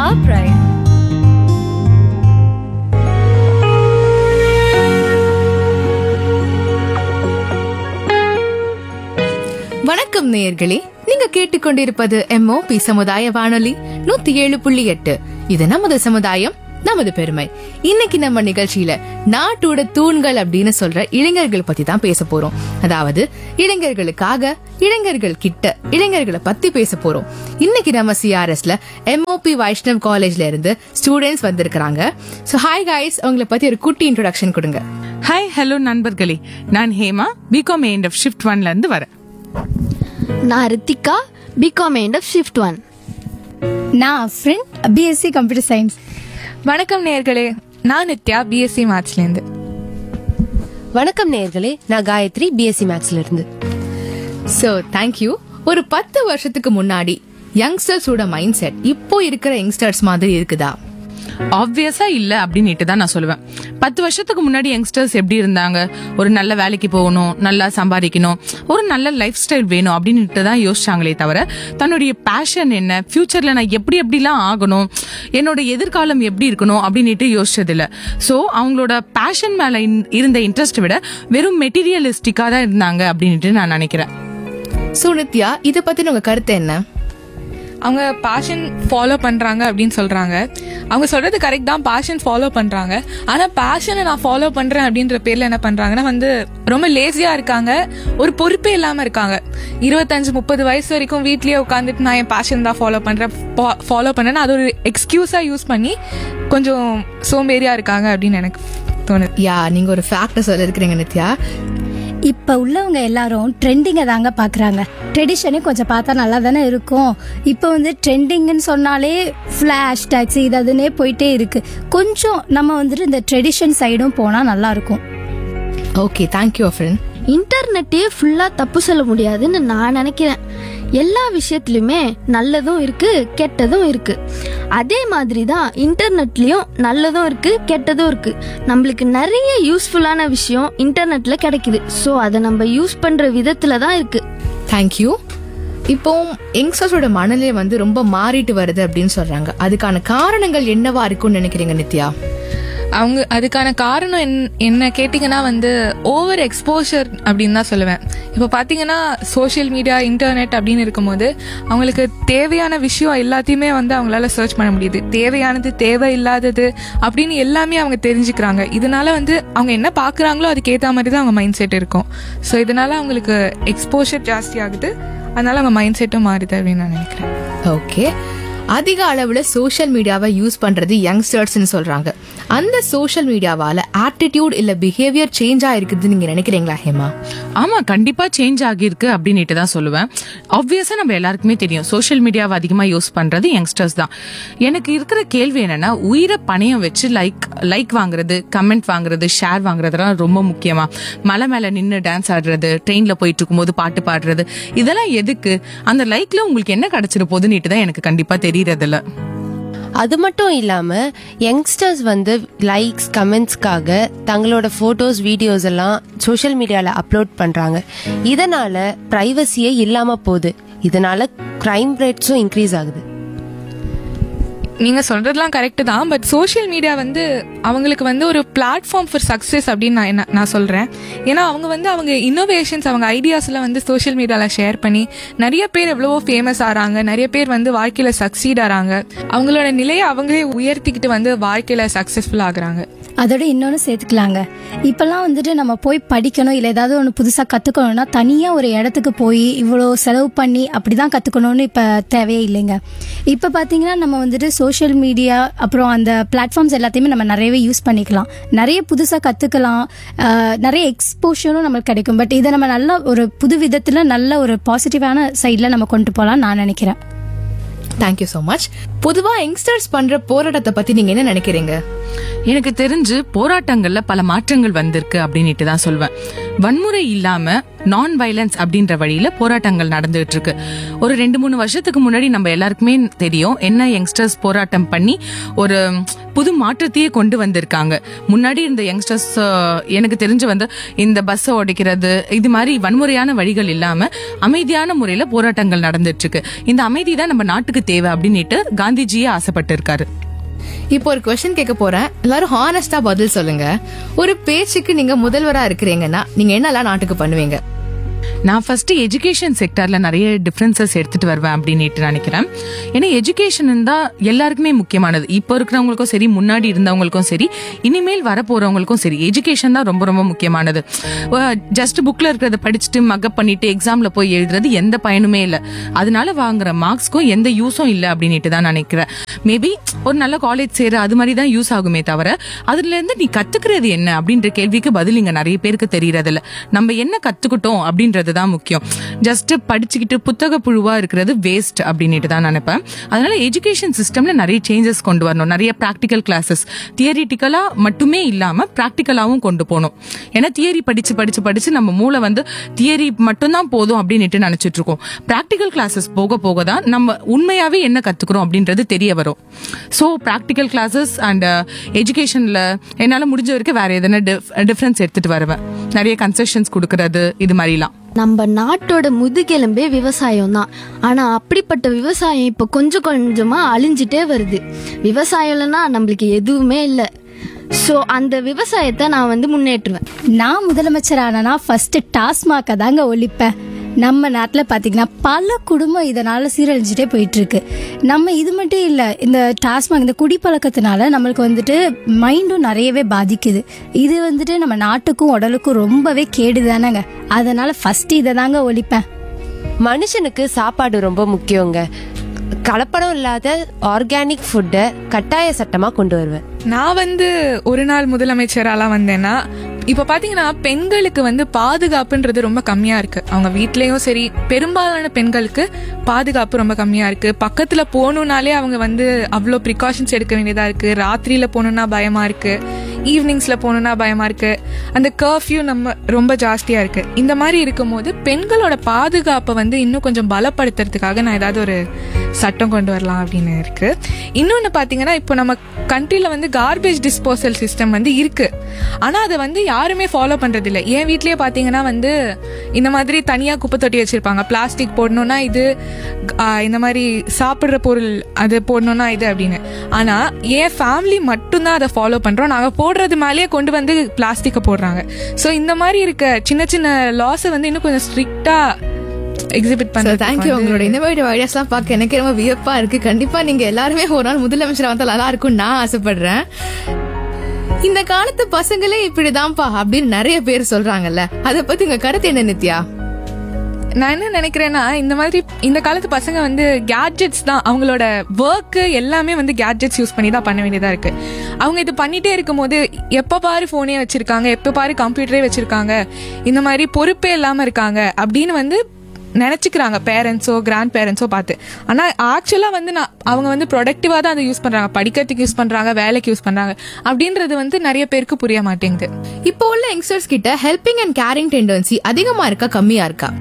our pride. வணக்கம் நேயர்களே நீங்க கேட்டுக்கொண்டிருப்பது எம்ஓபி சமுதாய வானொலி நூத்தி ஏழு புள்ளி எட்டு இது நமது சமுதாயம் நமது பெருமை இன்னைக்கு நம்ம நிகழ்ச்சியில நாட்டோட தூண்கள் அப்படின்னு சொல்ற இளைஞர்கள் பத்தி தான் பேச போறோம் அதாவது இளைஞர்களுக்காக இளைஞர்கள் கிட்ட இளைஞர்களை பத்தி பேச போறோம் இன்னைக்கு நம்ம சிஆர்எஸ்ல எம்ஓபி வைஷ்ணவ் காலேஜ்ல இருந்து ஸ்டூடெண்ட்ஸ் வந்திருக்கிறாங்க சோ ஹாய் காய்ஸ் உங்களை பத்தி ஒரு குட்டி இன்ட்ரோடக்ஷன் கொடுங்க ஹாய் ஹலோ நண்பர்களே நான் Hema BCom end of shift ஒன்ல இருந்து வரேன் நான் Rithika BCom end of shift one நான் ஃப்ரெண்ட் பிஎஸ்சி கம்ப்யூட்டர் சயின்ஸ் வணக்கம் நேர்களே நான் நித்யா பிஎஸ்சி மேத்ஸ்லேருந்து வணக்கம் நேயர்களே நான் காயத்ரி பிஎஸ்சி மேக்ஸ்ல இருந்து சோ தேங்க்யூ ஒரு பத்து வருஷத்துக்கு முன்னாடி யங்ஸ்டர்ஸோட மைண்ட் செட் இப்போ இருக்கிற யங்ஸ்டர்ஸ் மாதிரி இருக்குதா ஆப்வியஸா இல்ல அப்படின்னுட்டு தான் நான் சொல்லுவேன் பத்து வருஷத்துக்கு முன்னாடி யங்ஸ்டர்ஸ் எப்படி இருந்தாங்க ஒரு நல்ல வேலைக்கு போகணும் நல்லா சம்பாதிக்கணும் ஒரு நல்ல லைஃப் ஸ்டைல் வேணும் அப்படின்னுட்டு தான் யோசிச்சாங்களே தவிர தன்னுடைய பேஷன் என்ன ஃபியூச்சர்ல நான் எப்படி எப்படிலாம் ஆகணும் என்னோட எதிர்காலம் எப்படி இருக்கணும் அப்படின்னுட்டு யோசிச்சது இல்ல சோ அவங்களோட பேஷன் மேல இன்- இருந்த இன்ட்ரெஸ்ட் விட வெறும் மெட்டீரியலிஸ்டிக்கா தான் இருந்தாங்க அப்படின்னுட்டு நான் நினைக்கிறேன் சோ நித்யா இத பத்தி உங்க கருத்து என்ன அவங்க பேஷன் ஃபாலோ பண்றாங்க அப்படின்னு சொல்றாங்க அவங்க சொல்றது கரெக்ட் தான் பேஷன் ஃபாலோ பண்றாங்க ஆனா பேஷனை நான் ஃபாலோ பண்றேன் அப்படின்ற பேர்ல என்ன பண்றாங்கன்னா வந்து ரொம்ப லேசியா இருக்காங்க ஒரு பொறுப்பே இல்லாம இருக்காங்க இருபத்தஞ்சு முப்பது வயசு வரைக்கும் வீட்லயே உட்காந்துட்டு நான் என் பேஷன் தான் ஃபாலோ பண்றேன் ஃபாலோ பண்றேன்னு அது ஒரு எக்ஸ்கியூஸா யூஸ் பண்ணி கொஞ்சம் சோம்பேறியா இருக்காங்க அப்படின்னு எனக்கு தோணுது யா நீங்க ஒரு ஃபேக்டர் சொல்ல இருக்கிறீங்க நித்யா இப்போ உள்ளவங்க எல்லாரும் ட்ரெண்டிங்கை தாங்க பார்க்குறாங்க ட்ரெடிஷனே கொஞ்சம் பார்த்தா நல்லா தானே இருக்கும் இப்போ வந்து ட்ரெண்டிங்னு சொன்னாலே ஃப்ளாஷ் டேக்ஸ் இது அதுன்னே போயிட்டே இருக்கு கொஞ்சம் நம்ம வந்துட்டு இந்த ட்ரெடிஷன் சைடும் போனால் நல்லா இருக்கும் ஓகே தேங்க்யூ ஃப்ரெண்ட் இன்டர்நெட்டே ஃபுல்லா தப்பு சொல்ல முடியாதுன்னு நான் நினைக்கிறேன் எல்லா விஷயத்துலயுமே நல்லதும் இருக்கு கெட்டதும் இருக்கு அதே மாதிரி தான் இன்டர்நெட்லயும் நல்லதும் இருக்கு கெட்டதும் இருக்கு நம்மளுக்கு நிறைய யூஸ்ஃபுல்லான விஷயம் இன்டர்நெட்ல கிடைக்குது ஸோ அதை நம்ம யூஸ் பண்ற விதத்துல தான் இருக்கு தேங்க்யூ இப்போ யங்ஸ்டர்ஸோட மனநிலை வந்து ரொம்ப மாறிட்டு வருது அப்படின்னு சொல்றாங்க அதுக்கான காரணங்கள் என்னவா இருக்கும்னு நினைக்கிறீங்க நித்யா அவங்க அதுக்கான காரணம் என்- என்ன கேட்டிங்கன்னா வந்து ஓவர் எக்ஸ்போஷர் அப்படின்னு தான் சொல்லுவேன் இப்போ பார்த்தீங்கன்னா சோஷியல் மீடியா இன்டர்நெட் அப்படின்னு இருக்கும்போது அவங்களுக்கு தேவையான விஷயம் எல்லாத்தையுமே வந்து அவங்களால சர்ச் பண்ண முடியுது தேவையானது தேவையில்லாதது அப்படின்னு எல்லாமே அவங்க தெரிஞ்சுக்கிறாங்க இதனால வந்து அவங்க என்ன பார்க்குறாங்களோ அதுக்கு ஏற்ற மாதிரி தான் அவங்க மைண்ட் செட் இருக்கும் ஸோ இதனால அவங்களுக்கு எக்ஸ்போஷர் ஜாஸ்தி ஆகுது அதனால அவங்க மைண்ட் செட்டும் மாறுது அப்படின்னு நான் நினைக்கிறேன் ஓகே அதிக அளவுல சோஷியல் மீடியாவை யூஸ் பண்றது யங்ஸ்டர்ஸ்னு சொல்றாங்க அந்த சோஷியல் மீடியாவால ஆட்டிடியூட் இல்ல பிஹேவியர் சேஞ்ச் ஆயிருக்குதுன்னு நீங்க நினைக்கிறீங்களா ஹேமா ஆமா கண்டிப்பா சேஞ்ச் ஆகியிருக்கு அப்படின்னுட்டு தான் சொல்லுவேன் ஆப்வியஸா நம்ம எல்லாருக்குமே தெரியும் சோஷியல் மீடியாவை அதிகமா யூஸ் பண்றது யங்ஸ்டர்ஸ் தான் எனக்கு இருக்கிற கேள்வி என்னன்னா உயிரை பணையம் வச்சு லைக் லைக் வாங்குறது கமெண்ட் வாங்குறது ஷேர் வாங்குறதுலாம் ரொம்ப முக்கியமா மலை மேல நின்று டான்ஸ் ஆடுறது ட்ரெயின்ல போயிட்டு இருக்கும்போது பாட்டு பாடுறது இதெல்லாம் எதுக்கு அந்த லைக்ல உங்களுக்கு என்ன கிடைச்சிட போகுதுன்னுட்டு தான் எனக்கு கண்டிப்பா தெரியறதில்ல அது மட்டும் இல்லாம யங்ஸ்டர்ஸ் வந்து லைக்ஸ் கமெண்ட்ஸ்க்காக தங்களோட போட்டோஸ் வீடியோஸ் எல்லாம் சோஷியல் மீடியால அப்லோட் பண்றாங்க இதனால பிரைவசியே இல்லாம போகுது இதனால கிரைம் ரேட்ஸும் இன்க்ரீஸ் ஆகுது நீங்க சொல்றதெல்லாம் கரெக்ட் தான் பட் சோஷியல் மீடியா வந்து அவங்களுக்கு வந்து ஒரு பிளாட்ஃபார்ம் ஃபார் சக்ஸஸ் அப்படின்னு நான் என்ன- நான் சொல்றேன் ஏன்னா அவங்க வந்து அவங்க இன்னோவேஷன்ஸ் அவங்க ஐடியாஸ்லாம் வந்து சோஷியல் மீடியால ஷேர் பண்ணி நிறைய பேர் எவ்வளவோ ஃபேமஸ் ஆறாங்க நிறைய பேர் வந்து வாழ்க்கையில சக்சீட் ஆறாங்க அவங்களோட நிலையை அவங்களே உயர்த்திக்கிட்டு வந்து வாழ்க்கையில சக்சஸ்ஃபுல் ஆகுறாங்க அதோட இன்னொன்று சேர்த்துக்கலாங்க இப்போல்லாம் வந்துட்டு நம்ம போய் படிக்கணும் இல்லை ஏதாவது ஒன்று புதுசாக கற்றுக்கணும்னா தனியாக ஒரு இடத்துக்கு போய் இவ்வளோ செலவு பண்ணி அப்படி தான் கற்றுக்கணும்னு இப்போ தேவையே இல்லைங்க இப்போ பார்த்தீங்கன்னா நம்ம வந்துட்டு சோஷியல் மீடியா அப்புறம் அந்த பிளாட்ஃபார்ம்ஸ் எல்லாத்தையுமே நம்ம நிறையவே யூஸ் பண்ணிக்கலாம் நிறைய புதுசாக கற்றுக்கலாம் நிறைய எக்ஸ்போஷரும் நம்மளுக்கு கிடைக்கும் பட் இதை நம்ம நல்ல ஒரு புது விதத்தில் நல்ல ஒரு பாசிட்டிவான சைடில் நம்ம கொண்டு போகலாம் நான் நினைக்கிறேன் தேங்க்யூ so மச் பொதுவா யங்ஸ்டர்ஸ் பண்ற போராட்டத்தை பத்தி நீங்க என்ன நினைக்கிறீங்க எனக்கு தெரிஞ்சு போராட்டங்கள்ல பல மாற்றங்கள் வந்திருக்கு அப்படின்னுட்டு தான் சொல்வேன் வன்முறை இல்லாம நான் வயலன்ஸ் அப்படின்ற வழியில போராட்டங்கள் நடந்துட்டு இருக்கு ஒரு ரெண்டு மூணு வருஷத்துக்கு முன்னாடி நம்ம எல்லாருக்குமே தெரியும் என்ன யங்ஸ்டர்ஸ் போராட்டம் பண்ணி ஒரு புது மாற்றத்தையே கொண்டு வந்திருக்காங்க முன்னாடி இருந்த யங்ஸ்டர்ஸ் எனக்கு தெரிஞ்சு வந்து இந்த பஸ்ஸை உடைக்கிறது இது மாதிரி வன்முறையான வழிகள் இல்லாம அமைதியான முறையில போராட்டங்கள் நடந்துட்டு இருக்கு இந்த அமைதி தான் நம்ம நாட்டுக்கு தேவை அப்படின்னுட்டு காந்திஜியே ஆசைப்பட்டு இருக்காரு இப்போ ஒரு கொஸ்டின் கேட்க போறேன் எல்லாரும் ஹானஸ்டா பதில் சொல்லுங்க ஒரு பேச்சுக்கு நீங்க முதல்வரா இருக்கிறீங்கன்னா நீங்க என்னெல்லாம் நாட்டுக்கு பண்ணுவீங்க நான் ஃபர்ஸ்ட் எஜுகேஷன் செக்டர்ல நிறைய டிஃபரன்சஸ் எடுத்துட்டு வருவேன் அப்படின்னுட்டு நினைக்கிறேன் ஏன்னா எஜுகேஷன் தான் எல்லாருக்குமே முக்கியமானது இப்போ இருக்கிறவங்களுக்கும் சரி முன்னாடி இருந்தவங்களுக்கும் சரி இனிமேல் வரப்போறவங்களுக்கும் சரி எஜுகேஷன் தான் ரொம்ப ரொம்ப முக்கியமானது ஜஸ்ட் புக்ல இருக்கிறத படிச்சுட்டு மக்கப் பண்ணிட்டு எக்ஸாம்ல போய் எழுதுறது எந்த பயனுமே இல்லை அதனால வாங்குற மார்க்ஸ்க்கும் எந்த யூஸும் இல்லை அப்படின்னுட்டு தான் நினைக்கிறேன் மேபி ஒரு நல்ல காலேஜ் சேர அது மாதிரி தான் யூஸ் ஆகுமே தவிர அதுல இருந்து நீ கத்துக்கிறது என்ன அப்படின்ற கேள்விக்கு பதில் இங்க நிறைய பேருக்கு தெரியறது இல்ல நம்ம என்ன கத்துக்கிட்டோம் அப்படின்றது தான் முக்கியம் ஜஸ்ட் படிச்சுக்கிட்டு புத்தக புழுவா இருக்கிறது வேஸ்ட் அப்படின்னுட்டு தான் நினைப்பேன் அதனால எஜுகேஷன் சிஸ்டம்ல நிறைய சேஞ்சஸ் கொண்டு வரணும் நிறைய ப்ராக்டிக்கல் கிளாஸஸ் தியரிட்டிக்கலா மட்டுமே இல்லாம ப்ராக்டிக்கலாவும் கொண்டு போகணும் ஏன்னா தியரி படிச்சு படிச்சு படிச்சு நம்ம மூளை வந்து தியரி மட்டும்தான் போதும் அப்படின்னுட்டு நினைச்சிட்டு இருக்கோம் ப்ராக்டிக்கல் கிளாஸஸ் போக போக தான் நம்ம உண்மையாவே என்ன கத்துக்கிறோம் அப்படின்றது தெரிய வரும் ஸோ ப்ராக்டிக்கல் கிளாஸஸ் அண்ட் எஜுகேஷன்ல என்னால முடிஞ்ச வரைக்கும் வேற எதனா டிஃபரன்ஸ் எடுத்துட்டு வருவேன் நிறைய கன்செஷன்ஸ் கொடுக்கறது இது மாதிரிலாம் நம்ம நாட்டோட முதுகெலும்பே விவசாயம் தான் ஆனா அப்படிப்பட்ட விவசாயம் இப்ப கொஞ்சம் கொஞ்சமா அழிஞ்சிட்டே வருது விவசாயம் இல்லைன்னா நம்மளுக்கு எதுவுமே இல்லை ஸோ அந்த விவசாயத்தை நான் வந்து முன்னேற்றுவேன் நான் முதலமைச்சர் ஆனனா ஃபர்ஸ்ட் டாஸ்மாகை தாங்க ஒழிப்பேன் நம்ம நாட்டில் பார்த்தீங்கன்னா பல குடும்பம் இதனால சீரழிஞ்சிட்டே போயிட்டு இருக்கு நம்ம இது மட்டும் இல்லை இந்த டாஸ்மாக் இந்த குடிப்பழக்கத்தினால நம்மளுக்கு வந்துட்டு மைண்டும் நிறையவே பாதிக்குது இது வந்துட்டு நம்ம நாட்டுக்கும் உடலுக்கும் ரொம்பவே கேடு தானேங்க அதனால ஃபர்ஸ்ட் இதை தாங்க ஒழிப்பேன் மனுஷனுக்கு சாப்பாடு ரொம்ப முக்கியங்க கலப்படம் இல்லாத ஆர்கானிக் ஃபுட்டை கட்டாய சட்டமா கொண்டு வருவேன் நான் வந்து ஒரு நாள் முதலமைச்சராலாம் வந்தேன்னா இப்ப பாத்தீங்கன்னா பெண்களுக்கு வந்து பாதுகாப்புன்றது ரொம்ப கம்மியா இருக்கு அவங்க வீட்லயும் சரி பெரும்பாலான பெண்களுக்கு பாதுகாப்பு ரொம்ப கம்மியா இருக்கு பக்கத்துல போகணும்னாலே அவங்க வந்து அவ்வளோ ப்ரிகாஷன்ஸ் எடுக்க வேண்டியதா இருக்கு ராத்திரியில போகணும்னா பயமா இருக்கு ஈவினிங்ஸ்ல போகணும்னா பயமா இருக்கு அந்த கர்ஃப்யூ நம்ம ரொம்ப ஜாஸ்தியா இருக்கு இந்த மாதிரி இருக்கும்போது பெண்களோட பாதுகாப்பை வந்து இன்னும் கொஞ்சம் பலப்படுத்துறதுக்காக நான் ஏதாவது ஒரு சட்டம் கொண்டு வரலாம் அப்படின்னு இருக்கு இன்னொன்னு பாத்தீங்கன்னா இப்போ நம்ம கண்ட்ரில வந்து கார்பேஜ் டிஸ்போசல் சிஸ்டம் வந்து இருக்கு ஆனா அதை வந்து யாருமே ஃபாலோ பண்றது இல்ல என் வீட்லயே பாத்தீங்கன்னா வந்து இந்த மாதிரி தனியா குப்பை தொட்டி வச்சிருப்பாங்க பிளாஸ்டிக் போடணும்னா இது ஆ, இந்த மாதிரி சாப்பிடுற பொருள் அது போடணும்னா இது அப்படின்னு ஆனா என் ஃபேமிலி மட்டும்தான் அதை ஃபாலோ பண்றோம் நாங்க போடுறது மேலேயே கொண்டு வந்து பிளாஸ்டிக்கை போடுறாங்க ஸோ இந்த மாதிரி இருக்க சின்ன சின்ன லாஸை வந்து இன்னும் கொஞ்சம் ஸ்ட்ரிக்டா எக்ஸிபிட் ஸோ பண்றது தேங்க்யூ உங்களோட இன்னோவேட்டிவ் ஐடியாஸ்லாம் பார்க்க எனக்கு ரொம்ப வியப்பா இருக்கு கண்டிப்பா நீங்க எல்லாருமே ஒரு நாள் முதலமைச்சர் வந்தா நல்லா இருக்கும்னு நான் ஆசைப்படுறேன் இந்த காலத்து பசங்களே இப்படிதான்ப்பா அப்படின்னு நிறைய பேர் சொல்றாங்கல்ல அதை பத்தி உங்க கருத்து என்ன நித்யா நான் என்ன நினைக்கிறேன்னா இந்த மாதிரி இந்த காலத்து பசங்க வந்து கேட்ஜெட்ஸ் தான் அவங்களோட ஒர்க்கு எல்லாமே வந்து கேட்ஜெட்ஸ் யூஸ் பண்ணி தான் பண்ண வேண்டியதா இருக்கு அவங்க இது பண்ணிட்டே இருக்கும்போது எப்ப பாரு போனே வச்சிருக்காங்க எப்ப பாரு கம்ப்யூட்டரே வச்சிருக்காங்க இந்த மாதிரி பொறுப்பே இல்லாம இருக்காங்க அப்படின்னு வந்து நினைச்சுக்கிறாங்க பேரண்ட்ஸோ கிராண்ட் பேரண்ட்ஸோ பார்த்து ஆனா ஆக்சுவலா வந்து நான் அவங்க வந்து ப்ரொடக்டிவா தான் அதை யூஸ் பண்றாங்க படிக்கிறதுக்கு யூஸ் பண்றாங்க வேலைக்கு யூஸ் பண்றாங்க அப்படின்றது வந்து நிறைய பேருக்கு புரிய மாட்டேங்குது இப்போ உள்ள யங்ஸ்டர்ஸ் கிட்ட ஹெல்பிங் அண்ட் கேரிங் டெண்டன்சி அதிகமா இருக்கா கம்மியா இருக்கா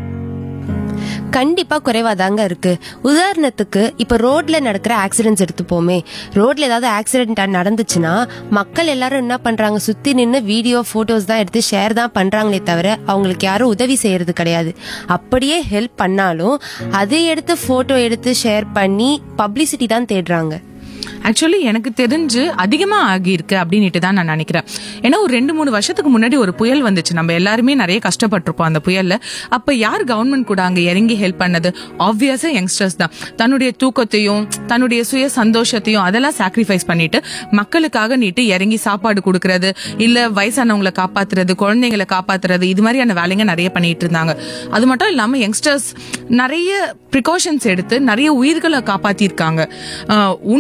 கண்டிப்பா குறைவாதாங்க இருக்கு உதாரணத்துக்கு இப்ப ரோட்ல நடக்கிற ஆக்சிடென்ட்ஸ் எடுத்துப்போமே ரோட்ல ஏதாவது ஆக்சிடென்ட் நடந்துச்சுன்னா மக்கள் எல்லாரும் என்ன பண்றாங்க சுத்தி நின்று வீடியோ போட்டோஸ் தான் எடுத்து ஷேர் தான் பண்றாங்களே தவிர அவங்களுக்கு யாரும் உதவி செய்யறது கிடையாது அப்படியே ஹெல்ப் பண்ணாலும் அதை எடுத்து போட்டோ எடுத்து ஷேர் பண்ணி பப்ளிசிட்டி தான் தேடுறாங்க ஆக்சுவலி எனக்கு தெரிஞ்சு அதிகமா ஆகியிருக்கு அப்படின்னுட்டு தான் நான் நினைக்கிறேன் ஏன்னா ஒரு ரெண்டு மூணு வருஷத்துக்கு முன்னாடி ஒரு புயல் வந்துச்சு நம்ம எல்லாருமே நிறைய கஷ்டப்பட்டிருப்போம் அந்த புயல்ல அப்ப யார் கவர்மெண்ட் கூட அங்க இறங்கி ஹெல்ப் பண்ணது ஆப்வியஸா யங்ஸ்டர்ஸ் தான் தன்னுடைய தூக்கத்தையும் தன்னுடைய சுய சந்தோஷத்தையும் அதெல்லாம் சாக்ரிஃபைஸ் பண்ணிட்டு மக்களுக்காக நீட்டு இறங்கி சாப்பாடு கொடுக்கறது இல்ல வயசானவங்களை காப்பாத்துறது குழந்தைங்களை காப்பாத்துறது இது மாதிரியான வேலைங்க நிறைய பண்ணிட்டு இருந்தாங்க அது மட்டும் இல்லாம யங்ஸ்டர்ஸ் நிறைய ப்ரிகாஷன்ஸ் எடுத்து நிறைய உயிர்களை காப்பாத்திருக்காங்க ஆஹ் உண்ணும் உணவே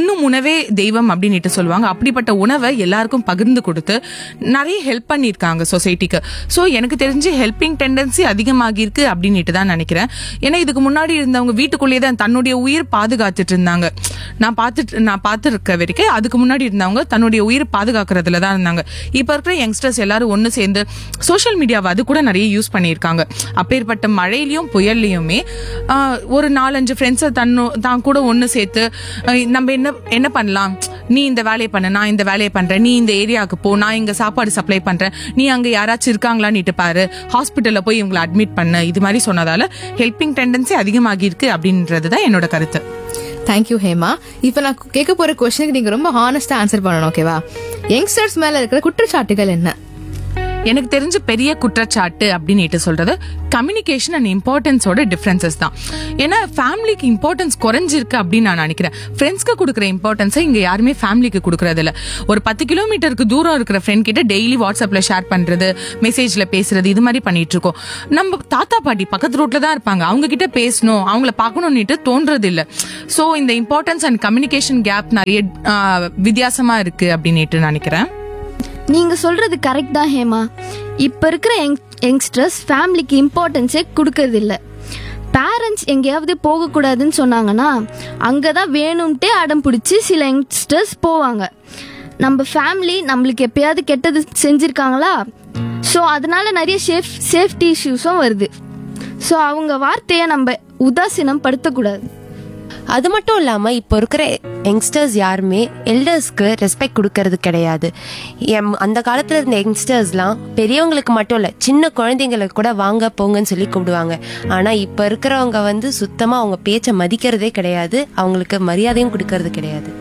உணவே தெய்வம் அப்படின்னுட்டு சொல்லுவாங்க அப்படிப்பட்ட உணவை எல்லாருக்கும் பகிர்ந்து கொடுத்து நிறைய ஹெல்ப் பண்ணியிருக்காங்க சொசைட்டிக்கு ஸோ எனக்கு தெரிஞ்சு ஹெல்பிங் டெண்டன்சி அதிகமாகி இருக்கு அப்படின்னுட்டு தான் நினைக்கிறேன் ஏன்னா இதுக்கு முன்னாடி இருந்தவங்க வீட்டுக்குள்ளேயே தான் தன்னுடைய உயிர் பாதுகாத்துட்டு இருந்தாங்க நான் பார்த்துட்டு நான் பார்த்துருக்க வரைக்கும் அதுக்கு முன்னாடி இருந்தவங்க தன்னுடைய உயிர் பாதுகாக்கிறதுல தான் இருந்தாங்க இப்போ இருக்கிற யங்ஸ்டர்ஸ் எல்லாரும் ஒன்று சேர்ந்து சோஷியல் மீடியாவை அது கூட நிறைய யூஸ் பண்ணியிருக்காங்க அப்பேற்பட்ட மழையிலையும் புயல்லையுமே ஆஹ், ஒரு நாலஞ்சு ஃப்ரெண்ட்ஸை தன்னு தான் கூட ஒன்று சேர்த்து ஆஹ், நம்ம என்ன என்ன பண்ணலாம் நீ இந்த வேலையை பண்ண நான் இந்த வேலையை பண்றேன் நீ இந்த ஏரியாவுக்கு போ நான் இங்க சாப்பாடு சப்ளை பண்றேன் நீ அங்க யாராச்சும் இருக்காங்களான்னு பாரு ஹாஸ்பிட்டல்ல போய் இவங்களை அட்மிட் பண்ணு இது மாதிரி சொன்னதால ஹெல்பிங் டெண்டன்சி அதிகமாகி இருக்கு அப்படின்றது தான் என்னோட கருத்து தேங்க்யூ ஹேமா இப்ப நான் கேட்க போற கொஸ்டினுக்கு நீங்க ரொம்ப ஹானஸ்டா ஆன்சர் பண்ணணும் ஓகேவா யங்ஸ்டர்ஸ் மேல இருக்கிற குற்றச்சாட்டுகள் என்ன எனக்கு தெரிஞ்ச பெரிய குற்றச்சாட்டு அப்படின்னு சொல்றது கம்யூனிகேஷன் அண்ட் இம்பார்ட்டன்ஸோட டிஃபரன்சஸ் தான் ஏன்னா ஃபேமிலிக்கு இம்பார்ட்டன்ஸ் குறைஞ்சிருக்கு அப்படின்னு நான் நினைக்கிறேன் ஃப்ரெண்ட்ஸ்க்கு கொடுக்குற இம்பார்ட்டன்ஸை இங்க யாருமே ஃபேமிலிக்கு கொடுக்கறது இல்ல ஒரு பத்து கிலோமீட்டருக்கு தூரம் இருக்கிற ஃப்ரெண்ட் கிட்ட டெய்லி வாட்ஸ்அப்ல ஷேர் பண்றது மெசேஜ்ல பேசுறது இது மாதிரி பண்ணிட்டு இருக்கோம் நம்ம தாத்தா பாட்டி பக்கத்து ரோட்ல தான் இருப்பாங்க அவங்க கிட்ட பேசணும் அவங்கள பார்க்கணும்னுட்டு தோன்றது இல்ல சோ இந்த இம்பார்ட்டன்ஸ் அண்ட் கம்யூனிகேஷன் கேப் நிறைய ஆஹ், வித்தியாசமா இருக்கு அப்படின்னுட்டு நினைக்கிறேன் நீங்க சொல்றது கரெக்ட் தான் ஹேமா இப்ப இருக்கிற யங்ஸ்டர்ஸ் ஃபேமிலிக்கு இம்பார்ட்டன்ஸே கொடுக்கறது இல்ல பேரண்ட்ஸ் எங்கேயாவது போகக்கூடாதுன்னு சொன்னாங்கன்னா அங்கே தான் வேணும்ட்டே அடம் பிடிச்சி சில யங்ஸ்டர்ஸ் போவாங்க நம்ம ஃபேமிலி நம்மளுக்கு எப்பயாவது கெட்டது செஞ்சுருக்காங்களா ஸோ அதனால நிறைய சேஃப் சேஃப்டி இஷ்யூஸும் வருது ஸோ அவங்க வார்த்தையை நம்ம உதாசீனம் படுத்தக்கூடாது அது மட்டும் இல்லாம இப்போ இருக்கிற யங்ஸ்டர்ஸ் யாருமே எல்டர்ஸ்க்கு ரெஸ்பெக்ட் கொடுக்கறது கிடையாது எம் அந்த காலத்துல இருந்த யங்ஸ்டர்ஸ்லாம் பெரியவங்களுக்கு மட்டும் இல்ல சின்ன குழந்தைங்களுக்கு கூட வாங்க போங்கன்னு சொல்லி கூப்பிடுவாங்க ஆனா இப்ப இருக்கிறவங்க வந்து சுத்தமா அவங்க பேச்சை மதிக்கிறதே கிடையாது அவங்களுக்கு மரியாதையும் கொடுக்கறது கிடையாது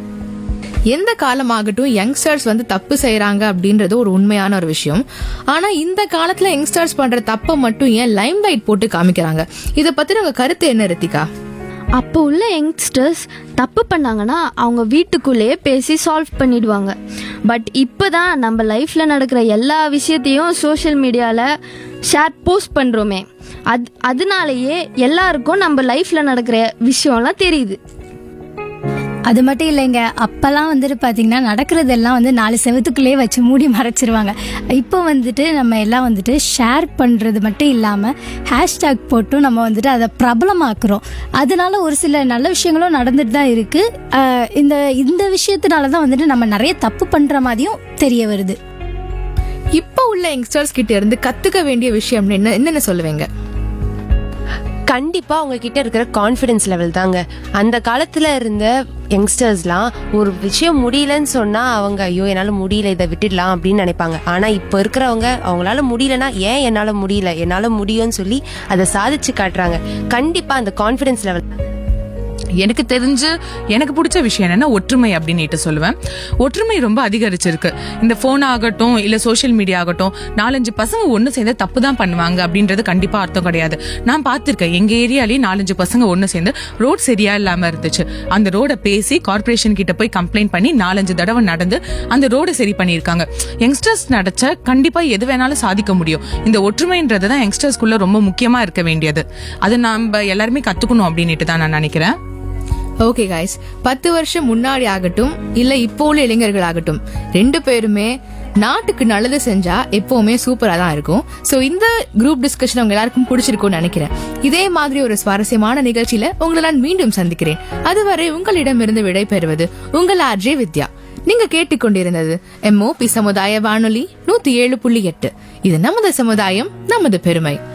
எந்த காலமாகட்டும் யங்ஸ்டர்ஸ் வந்து தப்பு செய்யறாங்க அப்படின்றது ஒரு உண்மையான ஒரு விஷயம் ஆனா இந்த காலத்துல யங்ஸ்டர்ஸ் பண்ற தப்பை மட்டும் ஏன் லைம் லைட் போட்டு காமிக்கிறாங்க இத பத்தி உங்க கருத்து என்ன ரித்திகா அப்போ உள்ள யங்ஸ்டர்ஸ் தப்பு பண்ணாங்கன்னா அவங்க வீட்டுக்குள்ளேயே பேசி சால்வ் பண்ணிடுவாங்க பட் இப்போ தான் நம்ம லைஃப்பில் நடக்கிற எல்லா விஷயத்தையும் சோஷியல் மீடியாவில் ஷேர் போஸ்ட் பண்ணுறோமே அது அதனாலேயே எல்லாருக்கும் நம்ம லைஃப்பில் நடக்கிற விஷயம்லாம் தெரியுது அது மட்டும் இல்லைங்க அப்பெல்லாம் வந்துட்டு பார்த்தீங்கன்னா நடக்கிறதெல்லாம் வந்து நாலு செவத்துக்குள்ளேயே வச்சு மூடி மறைச்சிருவாங்க இப்போ வந்துட்டு நம்ம எல்லாம் வந்துட்டு ஷேர் பண்ணுறது மட்டும் இல்லாமல் ஹேஷ்டேக் போட்டும் நம்ம வந்துட்டு அதை பிரபலமாக்குறோம் அதனால ஒரு சில நல்ல விஷயங்களும் நடந்துட்டு தான் இருக்குது இந்த இந்த விஷயத்தினால தான் வந்துட்டு நம்ம நிறைய தப்பு பண்ணுற மாதிரியும் தெரிய வருது இப்ப உள்ள யங்ஸ்டர்ஸ் கிட்ட இருந்து கத்துக்க வேண்டிய விஷயம் என்ன என்னென்ன சொல்லுவீங்க கண்டிப்பா அவங்க கிட்ட இருக்கிற கான்ஃபிடன்ஸ் லெவல் தாங்க அந்த காலத்துல இருந்த யங்ஸ்டர்ஸ்லாம் ஒரு விஷயம் முடியலன்னு சொன்னா அவங்க ஐயோ என்னால முடியல இதை விட்டுடலாம் அப்படின்னு நினைப்பாங்க ஆனா இப்போ இருக்கிறவங்க அவங்களால முடியலன்னா ஏன் என்னால முடியல என்னால முடியும்னு சொல்லி அதை சாதிச்சு காட்டுறாங்க கண்டிப்பா அந்த கான்ஃபிடன்ஸ் லெவல் எனக்கு தெரிஞ்சு எனக்கு பிடிச்ச விஷயம் என்னன்னா ஒற்றுமை அப்படின்னுட்டு சொல்லுவேன் ஒற்றுமை ரொம்ப அதிகரிச்சிருக்கு இந்த போன் ஆகட்டும் இல்ல சோஷியல் மீடியா ஆகட்டும் நாலஞ்சு பசங்க ஒண்ணு சேர்ந்து தப்பு தான் பண்ணுவாங்க அப்படின்றது கண்டிப்பா அர்த்தம் கிடையாது நான் பார்த்திருக்கேன் எங்க ஏரியாலயே நாலஞ்சு பசங்க ஒண்ணு சேர்ந்து ரோட் சரியா இல்லாம இருந்துச்சு அந்த ரோட பேசி கார்ப்பரேஷன் கிட்ட போய் கம்ப்ளைண்ட் பண்ணி நாலஞ்சு தடவை நடந்து அந்த ரோட சரி பண்ணியிருக்காங்க யங்ஸ்டர்ஸ் நடச்ச கண்டிப்பா எது வேணாலும் சாதிக்க முடியும் இந்த ஒற்றுமைன்றது தான் யங்ஸ்டர்ஸ்குள்ள ரொம்ப முக்கியமா இருக்க வேண்டியது அது நம்ம எல்லாருமே கத்துக்கணும் அப்படின்னுட்டு தான் நான் நினைக்கிறேன் ஓகே காய்ஸ் பத்து வருஷம் முன்னாடி ஆகட்டும் இல்ல இப்போ உள்ள இளைஞர்கள் ஆகட்டும் ரெண்டு பேருமே நாட்டுக்கு நல்லது செஞ்சா எப்பவுமே சூப்பரா தான் இருக்கும் சோ இந்த குரூப் டிஸ்கஷன் உங்க எல்லாருக்கும் பிடிச்சிருக்கும்னு நினைக்கிறேன் இதே மாதிரி ஒரு சுவாரஸ்யமான நிகழ்ச்சியில உங்களை நான் மீண்டும் சந்திக்கிறேன் அதுவரை உங்களிடமிருந்து விடைபெறுவது உங்கள் ஆர்ஜே வித்யா நீங்க கேட்டுக்கொண்டிருந்தது எம்ஓபி சமுதாய வானொலி நூத்தி ஏழு புள்ளி எட்டு இது நமது சமுதாயம் நமது பெருமை